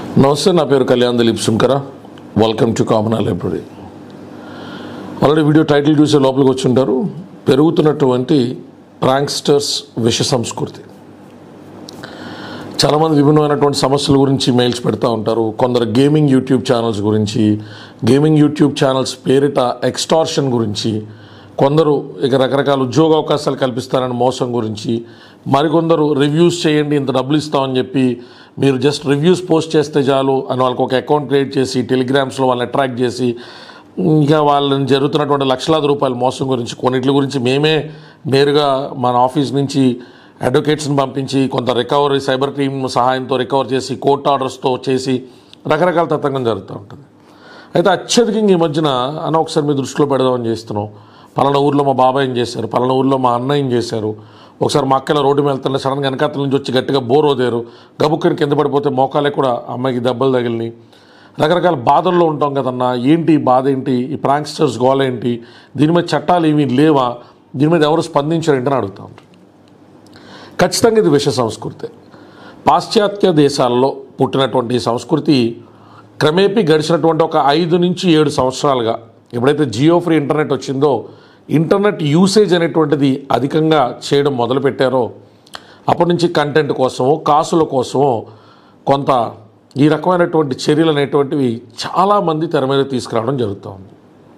నమస్తే నా పేరు Kalyan Dilip Shunkara welcome to common library already video title చూసే లోపలికి వచ్చి ఉంటారు పెరుగుతున్నటువంటి ప్రాంక్స్టర్స్ విష సంస్కృతి చాలామంది విభిన్నమైనటువంటి సమస్యల గురించి మెయిల్స్ పెడతా ఉంటారు కొందరు గేమింగ్ యూట్యూబ్ ఛానల్స్ గురించి గేమింగ్ యూట్యూబ్ ఛానల్స్ పేరిట ఎక్స్టార్షన్ గురించి కొందరు ఇక రకరకాల ఉద్యోగ అవకాశాలు కల్పిస్తారని మోసం గురించి మరికొందరు రివ్యూస్ చేయండి ఇంత డబ్బులు ఇస్తామని చెప్పి మీరు జస్ట్ రివ్యూస్ పోస్ట్ చేస్తే చాలు అని వాళ్ళకి ఒక అకౌంట్ క్రియేట్ చేసి టెలిగ్రామ్స్లో వాళ్ళని అట్రాక్ట్ చేసి ఇంకా వాళ్ళని జరుగుతున్నటువంటి లక్షలాది రూపాయల మోసం గురించి కొన్నిటి గురించి మేమే నేరుగా మన ఆఫీస్ నుంచి అడ్వకేట్స్ని పంపించి కొంత రికవరీ సైబర్ టీమ్ సహాయంతో రికవర్ చేసి కోర్ట్ ఆర్డర్స్తో చేసి రకరకాల తతంగం జరుగుతూ ఉంటుంది అయితే అత్యధికంగా ఈ మధ్యన అన్న ఒకసారి మీ దృష్టిలో పెడదామని చేస్తున్నాం పలానా ఊర్లో మా బాబాయ్ ఏం చేశారు పలానా ఊర్లో మా అన్నయ్య ఏం చేశారు ఒకసారి మా అక్కల రోడ్డు మీద వెళ్తుంటే సడన్గా వెనకాతల నుంచి వచ్చి గట్టిగా బోర్ వదిలేరు గబుక్కని కింద పడిపోతే మోకాలే కూడా అమ్మాయికి దెబ్బలు తగిలినాయి రకరకాల బాధల్లో ఉంటాం కదన్నా ఏంటి ఈ బాధ ఏంటి ఈ ప్రాంక్స్టర్స్ గోల ఏంటి దీని మీద చట్టాలు ఏమీ లేవా దీని మీద ఎవరు స్పందించారేంటని అడుగుతా ఉంటారు ఖచ్చితంగా ఇది విష సంస్కృతి పాశ్చాత్య దేశాల్లో పుట్టినటువంటి ఈ సంస్కృతి క్రమేపీ గడిచినటువంటి ఒక ఐదు నుంచి ఏడు సంవత్సరాలుగా ఎప్పుడైతే జియో ఫ్రీ ఇంటర్నెట్ వచ్చిందో ఇంటర్నెట్ యూసేజ్ అనేటువంటిది అధికంగా చేయడం మొదలుపెట్టారో అప్పటి నుంచి కంటెంట్ కోసమో కాసుల కోసమో కొంత ఈ రకమైనటువంటి చర్యలు అనేటువంటివి చాలామంది తెర మీద తీసుకురావడం జరుగుతూ ఉంది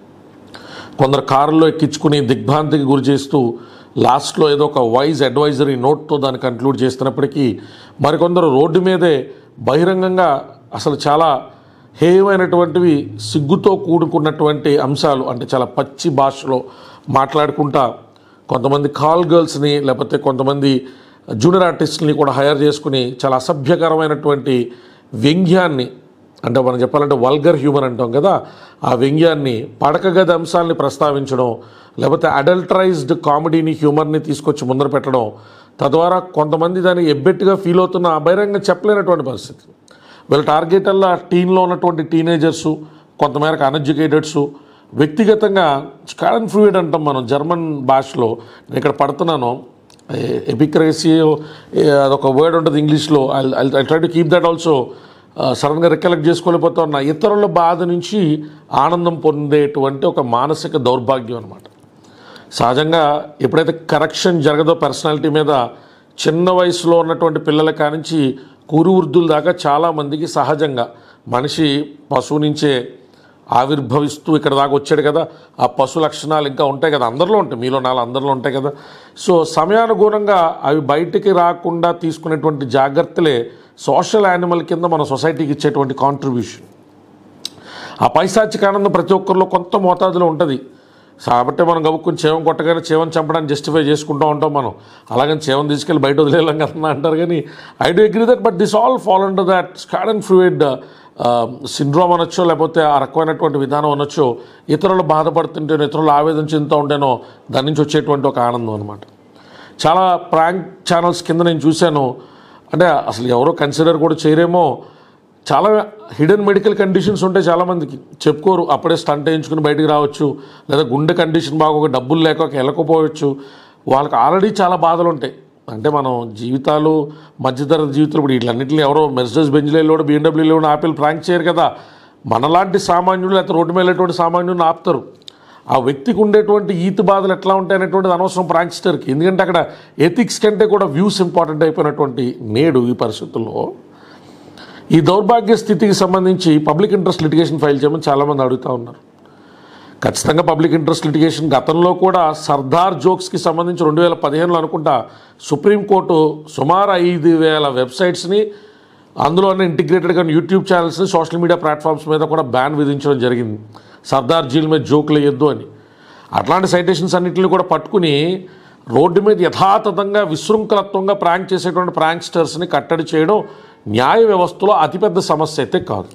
కొందరు కారులో ఎక్కించుకుని దిగ్భ్రాంతికి గురి చేస్తూ లాస్ట్లో ఏదో ఒక వైజ్ అడ్వైజరీ నోట్తో దాన్ని కంక్లూడ్ చేస్తున్నప్పటికీ మరికొందరు రోడ్డు మీదే బహిరంగంగా అసలు చాలా హేయమైనటువంటివి సిగ్గుతో కూడుకున్నటువంటి అంశాలు అంటే చాలా పచ్చి భాషలో మాట్లాడుకుంటా కొంతమంది కాల్ గర్ల్స్ని లేకపోతే కొంతమంది జూనియర్ ఆర్టిస్ట్ని కూడా హైర్ చేసుకుని చాలా అసభ్యకరమైనటువంటి వ్యంగ్యాన్ని అంటే మనం చెప్పాలంటే వల్గర్ హ్యూమర్ అంటాం కదా ఆ వ్యంగ్యాన్ని పడక గది అంశాలని ప్రస్తావించడం లేకపోతే అడల్టరైజ్డ్ కామెడీని హ్యూమర్ని తీసుకొచ్చి ముందర పెట్టడం తద్వారా కొంతమంది దాన్ని ఎబ్బెట్టుగా ఫీల్ అవుతున్న బహిరంగ చెప్పలేనటువంటి పరిస్థితి వీళ్ళ టార్గెట్ అల్లా టీన్లో ఉన్నటువంటి టీనేజర్సు కొంతమేరకు అన్ఎడ్యుకేటెడ్స్ వ్యక్తిగతంగా స్కాడన్ ఫ్లూయిడ్ అంటాం మనం జర్మన్ భాషలో నేను ఇక్కడ పడుతున్నాను ఎపిక్రసీ అదొక వర్డ్ ఉంటుంది ఇంగ్లీష్లో I try to keep that also సడన్గా రికలెక్ట్ చేసుకోలేకపోతా ఉన్న ఇతరుల బాధ నుంచి ఆనందం పొందేటువంటి ఒక మానసిక దౌర్భాగ్యం అనమాట సహజంగా ఎప్పుడైతే కరెక్షన్ జరగదో పర్సనాలిటీ మీద చిన్న వయసులో ఉన్నటువంటి పిల్లల కానించి కురు వృద్ధుల దాకా చాలామందికి సహజంగా మనిషి పశువు నుంచే ఆవిర్భవిస్తూ ఇక్కడ దాకా వచ్చాడు కదా ఆ పశు లక్షణాలు ఇంకా ఉంటాయి కదా అందరిలో ఉంటాయి మీలో నాలుగు అందరిలో ఉంటాయి కదా సో సమయానుగుణంగా అవి బయటికి రాకుండా తీసుకునేటువంటి జాగ్రత్తలే సోషల్ యానిమల్ కింద మన సొసైటీకి ఇచ్చేటువంటి కాంట్రిబ్యూషన్ ఆ పైశాచిక ఆనందం ప్రతి ఒక్కరిలో కొంత మోతాదులో ఉంటుంది కాబట్టి మనం గబుక్కుని చేవం కొట్టగానే చేవం చంపడానికి జస్టిఫై చేసుకుంటూ ఉంటాం మనం అలాగని చేవం తీసుకెళ్ళి బయట వదిలేయాం కదా అంటారు కానీ I do agree that but this all follow under that squad and fluid syndrome అనొచ్చో లేకపోతే ఆ రకమైనటువంటి విధానం అనొచ్చో ఇతరులు బాధపడుతుంటేనో ఇతరులు ఆవేదన చెందుతూ ఉంటేనో దాని నుంచి వచ్చేటువంటి ఒక ఆనందం అనమాట చాలా ప్రాంక్ ఛానల్స్ కింద నేను చూశాను అంటే అసలు ఎవరో కన్సిడర్ కూడా చేయరేమో చాలా హిడెన్ మెడికల్ కండిషన్స్ ఉంటాయి చాలామందికి చెప్పుకోరు అప్పుడే స్టంట్ వేయించుకుని బయటికి రావచ్చు లేదా గుండె కండిషన్ బాగోక డబ్బులు లేక వెళ్ళకపోవచ్చు వాళ్ళకి ఆల్రెడీ చాలా బాధలు ఉంటాయి అంటే మనం జీవితాలు మధ్యతరగతి జీవితాలు ఇప్పుడు వీటిలన్నింటినీ ఎవరో మెర్సిడెస్ బెంజ్లేలో బీఎండబ్ల్యూలో ఆపిల్ ప్రాంక్ చేయరు కదా మనలాంటి సామాన్యులు లేకపోతే రోడ్డు మీద వెళ్ళేటువంటి సామాన్యులను ఆపుతారు ఆ వ్యక్తికి ఉండేటువంటి ఈతి బాధలు ఎట్లా ఉంటాయి అనేటువంటిది అనవసరం ప్రాంక్స్టర్కి ఎందుకంటే అక్కడ ఎథిక్స్ కంటే కూడా వ్యూస్ ఇంపార్టెంట్ అయిపోయినటువంటి నేడు ఈ పరిస్థితుల్లో ఈ దౌర్భాగ్య స్థితికి సంబంధించి పబ్లిక్ ఇంట్రెస్ట్ లిటిగేషన్ ఫైల్ చేయమని చాలామంది అడుగుతూ ఉన్నారు ఖచ్చితంగా పబ్లిక్ ఇంట్రెస్ట్ లిటిగేషన్ గతంలో కూడా సర్దార్ జోక్స్కి సంబంధించి రెండు వేల పదిహేనులో అనుకుంటా సుప్రీంకోర్టు సుమారు ఐదు వేల వెబ్సైట్స్ని అందులోనే ఇంటిగ్రేటెడ్గా యూట్యూబ్ ఛానల్స్ని సోషల్ మీడియా ప్లాట్ఫామ్స్ మీద కూడా బ్యాన్ విధించడం జరిగింది సర్దార్ జీల్ మీద జోకులు వేయొద్దు అని అట్లాంటి సైటేషన్స్ అన్నింటిని కూడా పట్టుకుని రోడ్డు మీద యథాతథంగా విశృంఖలత్వంగా ప్రాంక్ చేసేటువంటి ప్రాంక్స్టర్స్ని కట్టడి చేయడం న్యాయ వ్యవస్థలో అతిపెద్ద సమస్య అయితే కాదు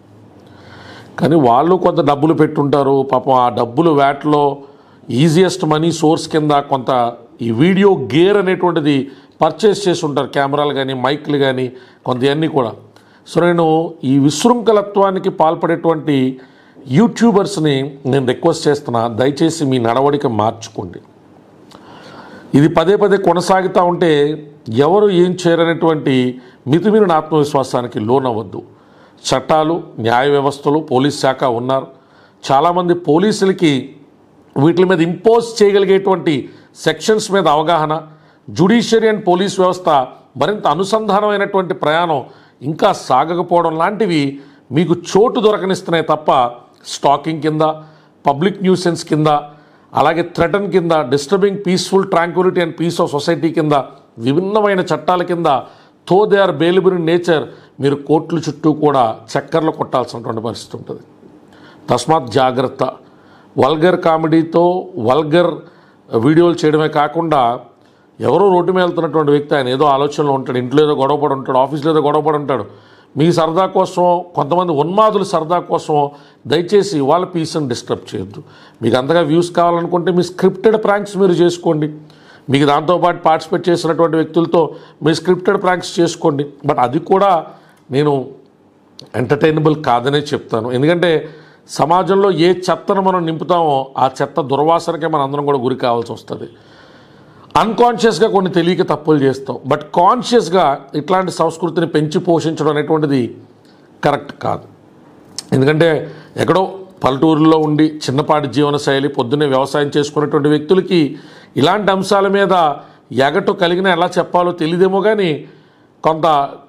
కానీ వాళ్ళు కొంత డబ్బులు పెట్టుంటారు పాపం ఆ డబ్బులు వ్యాట్లో ఈజియెస్ట్ మనీ సోర్స్ కింద కొంత ఈ వీడియో గేర్ అనేటువంటిది పర్చేస్ చేసి ఉంటారు కెమెరాలు కానీ మైక్లు కానీ కొంత ఇవన్నీ కూడా సో నేను ఈ విశృంఖలత్వానికి పాల్పడేటువంటి యూట్యూబర్స్ని నేను రిక్వెస్ట్ చేస్తున్నా దయచేసి మీ నడవడిక మార్చుకోండి ఇది పదే పదే కొనసాగుతూ ఉంటే ఎవరు ఏం చేయరనేటువంటి మితిమీరిన ఆత్మవిశ్వాసానికి లోనవ్వద్దు చట్టాలు న్యాయ వ్యవస్థలు పోలీస్ శాఖ ఉన్నారు చాలామంది పోలీసులకి వీటి మీద ఇంపోజ్ చేయగలిగేటువంటి సెక్షన్స్ మీద అవగాహన జుడిషియరీ అండ్ పోలీస్ వ్యవస్థ మరింత అనుసంధానమైనటువంటి ప్రయాణం ఇంకా సాగకపోవడం లాంటివి మీకు చోటు దొరకనిస్తున్నాయి తప్ప స్టాకింగ్ కింద పబ్లిక్ న్యూసెన్స్ కింద అలాగే థ్రెటన్ కింద disturbing peaceful tranquility and peace of society కింద విభిన్నమైన చట్టాల కింద though they are bailable in nature మీరు కోర్టుల చుట్టూ కూడా చక్కర్లు కొట్టాల్సినటువంటి పరిస్థితి ఉంటుంది తస్మాత్ జాగ్రత్త వల్గర్ కామెడీతో వల్గర్ వీడియోలు చేయడమే కాకుండా ఎవరో రోడ్డు మీద వెళ్తున్నటువంటి వ్యక్తి ఆయన ఏదో ఆలోచనలో ఉంటాడు ఇంట్లో ఏదో గొడవపడి ఉంటాడు ఆఫీస్లో ఏదో గొడవపడి ఉంటాడు మీ సరదా కోసం కొంతమంది ఉన్మాదుల సరదా కోసం దయచేసి వాళ్ళ పీస్ని డిస్టర్బ్ చేయొద్దు మీకు అంతగా వ్యూస్ కావాలనుకుంటే మీ స్క్రిప్టెడ్ ప్రాంక్స్ మీరు చేసుకోండి మీకు దాంతోపాటు పార్టిసిపేట్ చేసినటువంటి వ్యక్తులతో మీ స్క్రిప్టెడ్ ప్రాంక్స్ చేసుకోండి బట్ అది కూడా నేను ఎంటర్టైనబుల్ కాదనే చెప్తాను ఎందుకంటే సమాజంలో ఏ చెత్తను మనం నింపుతామో ఆ చెత్త దుర్వాసనకే మనం అందరం కూడా గురి కావాల్సి వస్తుంది అన్కాన్షియస్గా కొన్ని తెలియక తప్పులు చేస్తాం బట్ కాన్షియస్గా ఇట్లాంటి సంస్కృతిని పెంచి పోషించడం అనేటువంటిది కరెక్ట్ కాదు ఎందుకంటే ఎక్కడో పల్లెటూరులో ఉండి చిన్నపాటి జీవన శైలి పొద్దున్నే వ్యవసాయం చేసుకునేటువంటి వ్యక్తులకి ఇలాంటి అంశాల మీద ఎగటు కలిగిన ఎలా చెప్పాలో తెలియదేమో కానీ కొంత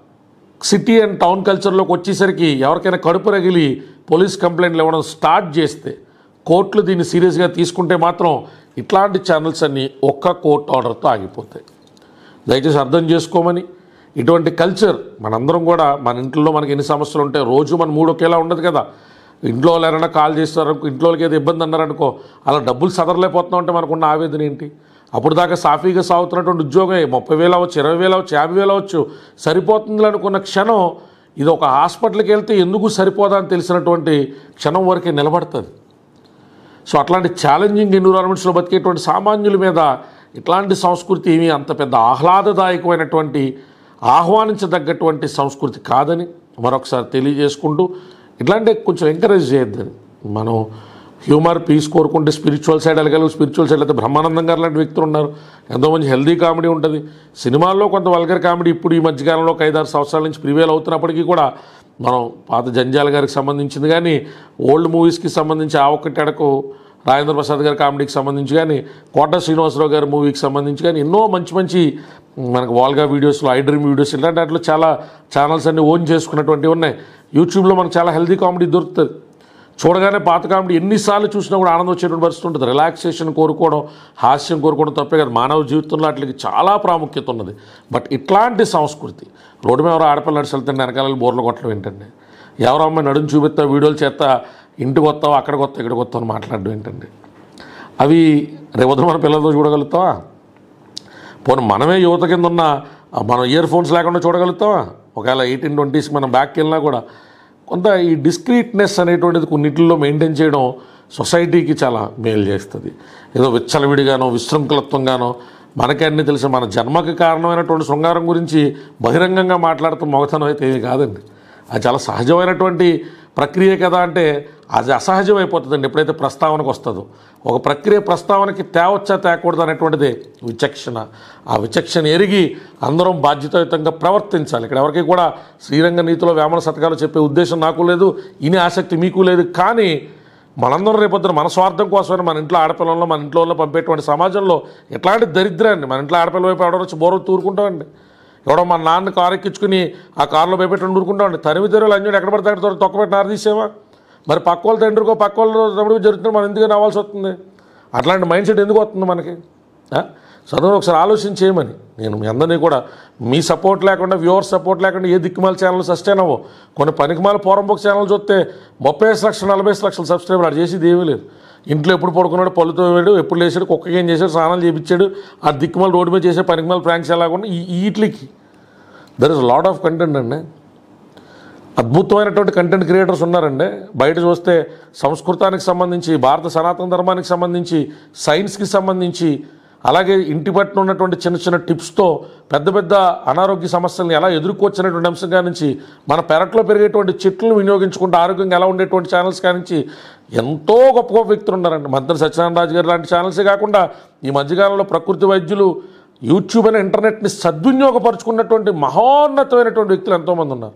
సిటీ అండ్ టౌన్ కల్చర్లోకి వచ్చేసరికి ఎవరికైనా కడుపు రగిలి పోలీస్ కంప్లైంట్లు ఇవ్వడం స్టార్ట్ చేస్తే కోర్టులు దీన్ని సీరియస్గా తీసుకుంటే మాత్రం ఇట్లాంటి ఛానల్స్ అన్నీ ఒక్క కోర్టు ఆర్డర్తో ఆగిపోతాయి దయచేసి అర్థం చేసుకోమని ఇటువంటి కల్చర్ మనందరం కూడా మన ఇంట్లో మనకి ఎన్ని సమస్యలు ఉంటాయి రోజు మన మూడు ఒకేలా ఉండదు కదా ఇంట్లో వాళ్ళు ఎవరైనా కాల్ చేస్తారు ఇంట్లో వాళ్ళకి ఏదో ఇబ్బంది అన్నారనుకో అలా డబ్బులు సదరలేకపోతున్నాం అంటే మనకున్న ఆవేదన ఏంటి అప్పుడు దాకా సాఫీగా సాగుతున్నటువంటి ఉద్యోగం ముప్పై వేలు అవ్వచ్చు ఇరవై వేలు అవ్వచ్చు యాభై వేలు అవ్వచ్చు సరిపోతుంది అనుకున్న క్షణం ఇది ఒక హాస్పిటల్కి వెళ్తే ఎందుకు సరిపోదా అని తెలిసినటువంటి క్షణం వరకే నిలబడుతుంది సో అట్లాంటి ఛాలెంజింగ్ ఎన్విరాన్మెంట్స్లో బతికేటువంటి సామాన్యుల మీద ఇట్లాంటి సంస్కృతి ఏమీ అంత పెద్ద ఆహ్లాదదాయకమైనటువంటి ఆహ్వానించదగ్గటువంటి సంస్కృతి కాదని మరొకసారి తెలియజేసుకుంటూ ఇట్లాంటి కొంచెం ఎంకరేజ్ చేయొద్దని మనం హ్యూమర్ పీస్ కోరుకుంటే స్పిరిచువల్ సైడ్ వెళ్ళగలరు స్పిరిచువల్ సైడ్ అయితే బ్రహ్మానందం గారు లాంటి వ్యక్తులు ఉన్నారు ఎంతో మంచి హెల్దీ కామెడీ ఉంటుంది సినిమాల్లో కొంత వల్గర్ కామెడీ ఇప్పుడు ఈ మధ్యకాలంలో ఒక ఐదారు సంవత్సరాల నుంచి ప్రివేల్ అవుతున్నప్పటికీ కూడా మనం పాత జంజాల గారికి సంబంధించింది కానీ ఓల్డ్ మూవీస్కి సంబంధించి ఆ ఒక్కటి అడకు రాజేంద్ర ప్రసాద్ గారి కామెడీకి సంబంధించి కానీ కోట శ్రీనివాసరావు గారి మూవీకి సంబంధించి కానీ ఎన్నో మంచి మంచి మనకు వాల్గా వీడియోస్లో ఐ డ్రీమ్ వీడియోస్ ఇలాంటి వాటిలో చాలా ఛానల్స్ అన్ని ఓన్ చేసుకున్నటువంటివి ఉన్నాయి యూట్యూబ్లో మనకు చాలా హెల్దీ కామెడీ దొరుకుతుంది చూడగానే పాత కామెడీ ఎన్నిసార్లు చూసినా కూడా ఆనందం వచ్చేటువంటి పరిస్థితి ఉంటుంది రిలాక్సేషన్ కోరుకోవడం హాస్యం కోరుకోవడం తప్పే కదా మానవ జీవితంలో వాటికి చాలా ప్రాముఖ్యత ఉన్నది బట్ ఇట్లాంటి సంస్కృతి రోడ్డు మీద ఎవరో ఆడపిల్ల నడిచి వెళ్తే వెనకాల బోర్లు కొట్టడం ఏంటండి ఎవరో అమ్మాయి నడుము చూపిస్తా వీడియోలు చేస్తా ఇంటికి వస్తావు అక్కడికి వస్తావు ఇక్కడికి వస్తావు అని మాట్లాడడం ఏంటండి అవి రేపు మన పిల్లలతో చూడగలుగుతావా పోనీ మనమే యువత కింద ఉన్న ఆ, మనం ఇయర్ ఫోన్స్ లేకుండా చూడగలుగుతామా ఒకవేళ ఎయిటీన్ ట్వంటీస్కి మనం బ్యాక్కి వెళ్ళినా కూడా కొంత ఈ డిస్క్రీట్నెస్ అనేటువంటిది కొన్నిటిల్లో మెయింటైన్ చేయడం సొసైటీకి చాలా మేలు చేస్తుంది ఏదో విచ్చలవిడిగానో విశృంఖలత్వంగానో మనకే అన్నీ తెలిసి మన జన్మకి కారణమైనటువంటి శృంగారం గురించి బహిరంగంగా మాట్లాడుతూ మొగతనం అయితే ఏమీ కాదండి అది చాలా సహజమైనటువంటి ప్రక్రియ కదా అంటే అది అసహజం అయిపోతుందండి ఎప్పుడైతే ప్రస్తావనకు వస్తుందో ఒక ప్రక్రియ ప్రస్తావనకి తేవచ్చా తేకూడదు అనేటువంటిది విచక్షణ ఆ విచక్షణ ఎరిగి అందరం బాధ్యతాయుతంగా ప్రవర్తించాలి ఇక్కడ ఎవరికి కూడా శ్రీరంగ నీతిలో వేమన శతకాలు చెప్పే ఉద్దేశం నాకు లేదు ఇని ఆసక్తి మీకు లేదు కానీ మనందరం రేపొద్దున మన స్వార్థం కోసమని మన ఇంట్లో ఆడపిల్లల్లో మన ఇంట్లో వాళ్ళని పంపేటువంటి సమాజంలో ఎట్లాంటి దరిద్రాన్ని మన ఇంట్లో ఆడపిల్ల వైపు ఎవడో వచ్చి బోర తూరుకుంటామండి ఎవడో మన నాన్న కారు ఎక్కించుకుని ఆ కారులో భయపెట్టి ఊరుకుంటామండి తరిమి తెరువులు అంజుడు ఎక్కడ పడితే అక్కడ తొక్కబెట్టి నారదీసేమా మరి పక్క వాళ్ళ తండ్రికో పక్క వాళ్ళ తమ్ముడికో జరుగుతుంది మనం ఎందుకు నవ్వాల్సి వస్తుంది అట్లాంటి మైండ్ సెట్ ఎందుకు వస్తుంది మనకి ఆ? చదువు ఒకసారి ఆలోచన చేయమని నేను మీ అందరినీ కూడా మీ సపోర్ట్ లేకుండా వ్యూవర్ సపోర్ట్ లేకుండా ఏ దిక్కుమాల ఛానల్ సస్టైన్ అవ్వవు కొన్ని పనికిమాల పోరంపోక ఛానల్ చూస్తే ముప్పై ఐదు లక్షలు నలభై ఐదు లక్షలు సబ్స్క్రైబర్ అది చేసేది ఏమీ లేదు ఇంట్లో ఎప్పుడు పడుకున్నాడు పళ్ళుతో వేడు ఎప్పుడు లేచాడు కుక్కకి ఏం చేశాడు స్నానాలు చేయించాడు ఆ దిక్కుమాల రోడ్డు మీద చేసే పనికిమాల ప్రాంక్స్ ఎలాగుండా ఈ వీటికి there is lot of content అండి అద్భుతమైనటువంటి కంటెంట్ క్రియేటర్స్ ఉన్నారండి బయట చూస్తే సంస్కృతానికి సంబంధించి భారత సనాతన ధర్మానికి సంబంధించి సైన్స్కి సంబంధించి అలాగే ఇంటి పట్ల ఉన్నటువంటి చిన్న చిన్న టిప్స్తో పెద్ద పెద్ద అనారోగ్య సమస్యలను ఎలా ఎదుర్కోవచ్చనేటువంటి అంశం కానించి మన పెరట్లో పెరిగేటువంటి చెట్లను వినియోగించుకుంటూ ఆరోగ్యంగా ఎలా ఉండేటువంటి ఛానల్స్ కానించి ఎంతో గొప్ప గొప్ప వ్యక్తులు ఉన్నారండి మంత్రి సత్యనారాయణ రాజు గారు లాంటి ఛానల్సే కాకుండా ఈ మధ్యకాలంలో ప్రకృతి వైద్యులు యూట్యూబ్ అనే ఇంటర్నెట్ని సద్వినియోగపరుచుకున్నటువంటి మహోన్నతమైనటువంటి వ్యక్తులు ఎంతోమంది ఉన్నారు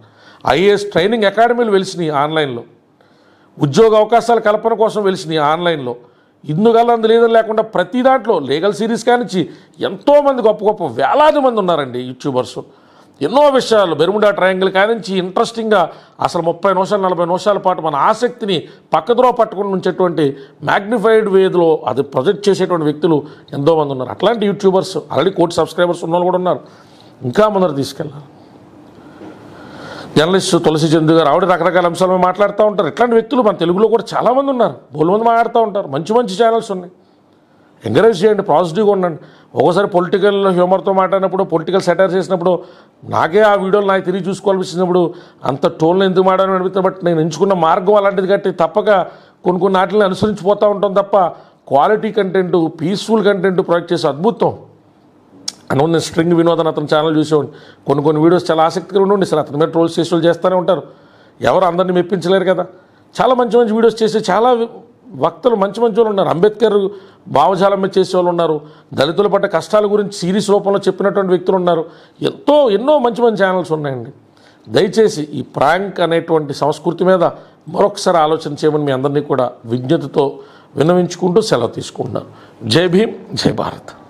ఐఏఎస్ ట్రైనింగ్ అకాడమీలు వెలిసినాయి ఆన్లైన్లో ఉద్యోగ అవకాశాల కల్పన కోసం వెలిసినాయి ఆన్లైన్లో ఇందుగల అందు లేదని లేకుండా ప్రతి దాంట్లో లీగల్ సిరీస్ కానిచ్చి ఎంతోమంది గొప్ప గొప్ప వేలాది మంది ఉన్నారండి యూట్యూబర్స్ ఎన్నో విషయాలు బెరుముడా ట్రయాంగిల్ కానించి ఇంట్రెస్టింగ్గా అసలు ముప్పై నిమిషాలు నలభై నిమిషాల పాటు మన ఆసక్తిని పక్కద్రో పట్టుకుని ఉంచేటువంటి మ్యాగ్నిఫైడ్ వేదిలో అది ప్రొజెక్ట్ చేసేటువంటి వ్యక్తులు ఎంతోమంది ఉన్నారు అట్లాంటి యూట్యూబర్స్ ఆల్రెడీ కోటి సబ్స్క్రైబర్స్ ఉన్న వాళ్ళు కూడా ఉన్నారు ఇంకా ముందర తీసుకెళ్ళాలి జర్నలిస్ట్ తులసి చందు గారు ఆవిడ రకరకాల అంశాల మీద మాట్లాడుతూ ఉంటారు ఇట్లాంటి వ్యక్తులు మన తెలుగులో కూడా చాలామంది ఉన్నారు బోలు మంది మాట్లాడుతూ ఉంటారు మంచి మంచి ఛానల్స్ ఉన్నాయి ఎంకరేజ్ చేయండి పాజిటివ్గా ఉండండి ఒకసారి పొలిటికల్ హ్యూమర్తో మాట్లాడినప్పుడు పొలిటికల్ సెటైర్ చేసినప్పుడు నాకే ఆ వీడియోలు నాకు తిరిగి చూసుకోవాలనిపించినప్పుడు అంత టోన్లో ఎందుకు మాట్లాడని అనిపిస్తుంది బట్ నేను ఎంచుకున్న మార్గం అలాంటిది కట్టి తప్పక కొన్ని కొన్ని వాటిని అనుసరించిపోతూ ఉంటాం తప్ప quality content peaceful content project చేసే అద్భుతం అని నేను స్ట్రింగ్ వినోదన్ అతని ఛానల్ చూసేవాడిని కొన్ని కొన్ని వీడియోస్ చాలా ఆసక్తికరంగా ఉండి సార్ అతని మీద ట్రోల్స్ చేసే వాళ్ళు చేస్తూనే ఉంటారు ఎవరు అందరినీ మెప్పించలేరు కదా చాలా మంచి మంచి వీడియోస్ చేసే చాలా వక్తలు మంచి మంచి వాళ్ళు ఉన్నారు అంబేద్కర్ భావజాలం మీద చేసే వాళ్ళు ఉన్నారు దళితుల పట్ల కష్టాల గురించి సిరీస్ రూపంలో చెప్పినటువంటి వ్యక్తులు ఉన్నారు ఎంతో ఎన్నో మంచి మంచి ఛానల్స్ ఉన్నాయండి దయచేసి ఈ ప్రాంక్ అనేటువంటి సంస్కృతి మీద మరొకసారి ఆలోచన చేయమని మీ అందరినీ కూడా విజ్ఞతతో విన్నవించుకుంటూ సెలవు తీసుకుంటున్నాను జై భీమ్ జై భారత్